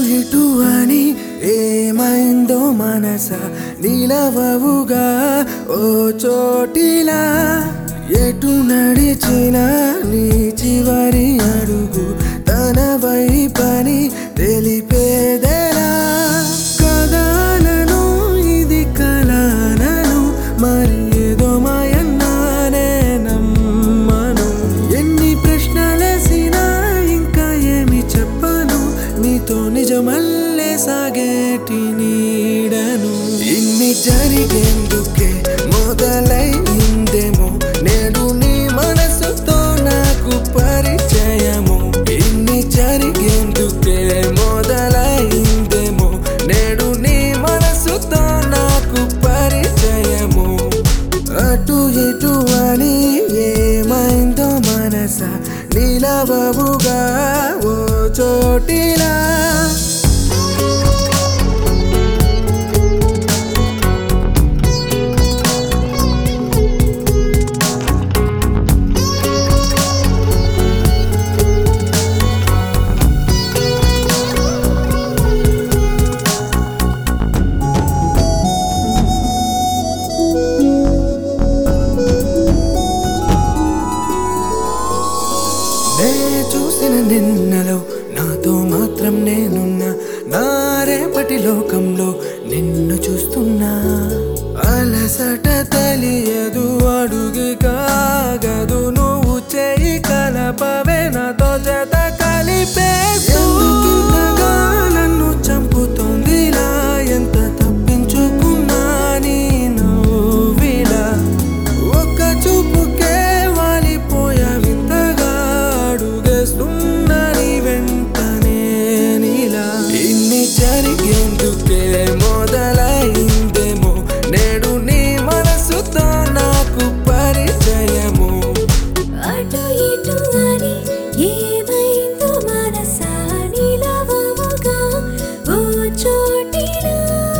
ఇటు అని ఏమైందో మనస నిలవవుగా ఓ చోటిలా ఎటు నడిచినా నీ చివరి అడుగు తన వైపని తెలిపేదెలా కథలను ఇది కలనను మరి ఏదో మాయన్నానే నమ్మను ఎన్ని ప్రశ్నలేసినా ఇంకా ఏమి చెప్పను నీతో నిజమల్లే సాగేటి నీడను ఇన్ని జరిగేందుకే మొదలైందేమో నేడు నీ మనసుతో నాకు పరిచయము ఇన్ని జరిగేందుకే మొదలైందేమో నేడు నీ మనసుతో నాకు పరిచయము అటు ఇటు అని ఏమైందో మనస నిలవవుగా ఓ చోటిలా నే చూసిన నిన్నలో నాతో మాత్రం నేనున్నా నా రేపటి లోకంలో నిన్ను చూస్తున్నా అలసట తెలియదు అడుగు కాగదు నువ్వు చేయి కలపవే నాతో జత కలిపేసు ఎందుకింతగా నన్ను చంపుతోందిలా ఎంత తప్పించుకున్నా నీ నవ్విలా ఒక్క చూపుకే వాలిపోయా వింతగా అడుగేస్తున్నా నీ వెంటనే నీలా ఇన్ని జరిగేందుకే మొదలైందేమో నేడు నీ మనసుతో నాకు పరిచయము అటు ఇటు అని ఏమైందో మనసా నిలవవుగా ఓ చోటిలా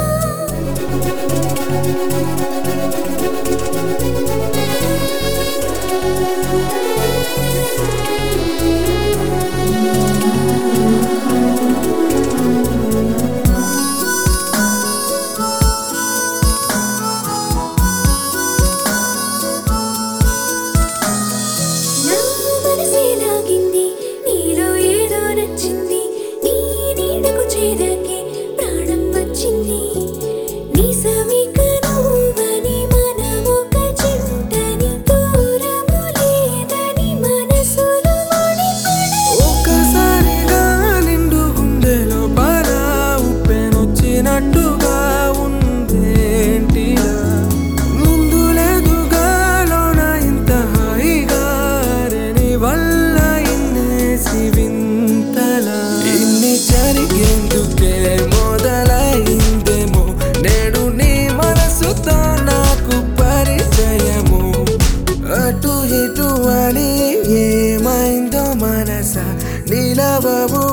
నా మనసే లాగింది నీలో ఏదో నచ్చింది నీ నీడకు చేరాకే ప్రాణం వచ్చింది నీ సమీక నువ్వని మనమొక జంటని దూరము లేదని మనసులో ముడిపడి ఒక్కసారిగా నిండు గుండెలో బాల ఉప్పెనొచ్చినట్టుగా ఉందేంటిలా ముందు లేదుగా లోన ఇంత హాయిగా నీ వల్ల ఇన్నేసి వింతలా ఇన్ని జరిగేందుకే మొదలైందేమో నేడు నీ మనసుతో నాకు పరిచయము అటు ఇటు అని ఏమైందో మనస నిలవవు